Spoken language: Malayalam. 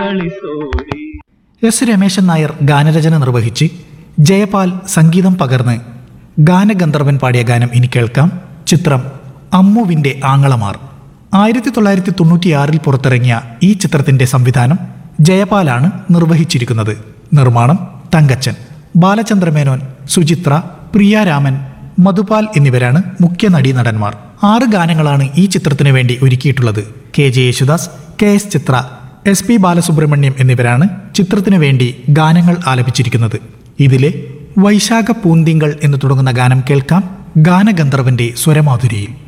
കളിസോടി എസ് രമേശൻ നായർ ഗാനരചന നിർവഹിച്ച് ജയപാൽ സംഗീതം പകർന്ന് ഗാനഗന്ധർവൻ പാടിയ ഗാനം ഇനി കേൾക്കാം ചിത്രം അമ്മുവിൻ്റെ ആങ്ങളമാർ ആയിരത്തി തൊള്ളായിരത്തി തൊണ്ണൂറ്റിയാറിൽ പുറത്തിറങ്ങിയ ഈ ചിത്രത്തിന്റെ സംവിധാനം ജയപാലാണ് നിർവഹിച്ചിരിക്കുന്നത് നിർമ്മാണം തങ്കച്ചൻ ബാലചന്ദ്രമേനോൻ സുചിത്ര പ്രിയ രാമൻ മധുപാൽ എന്നിവരാണ് മുഖ്യ നടീനടന്മാർ ആറ് ഗാനങ്ങളാണ് ഈ ചിത്രത്തിനു വേണ്ടി ഒരുക്കിയിട്ടുള്ളത് K J Yesudas K S Chithra S P Balasubrahmanyam എന്നിവരാണ് ചിത്രത്തിനു വേണ്ടി ഗാനങ്ങൾ ആലപിച്ചിരിക്കുന്നത് ഇതിലെ വൈശാഖ പൂന്തിങ്കൾ എന്ന് തുടങ്ങുന്ന ഗാനം കേൾക്കാം ഗാനഗന്ധർവന്റെ സ്വരമാധുരിയിൽ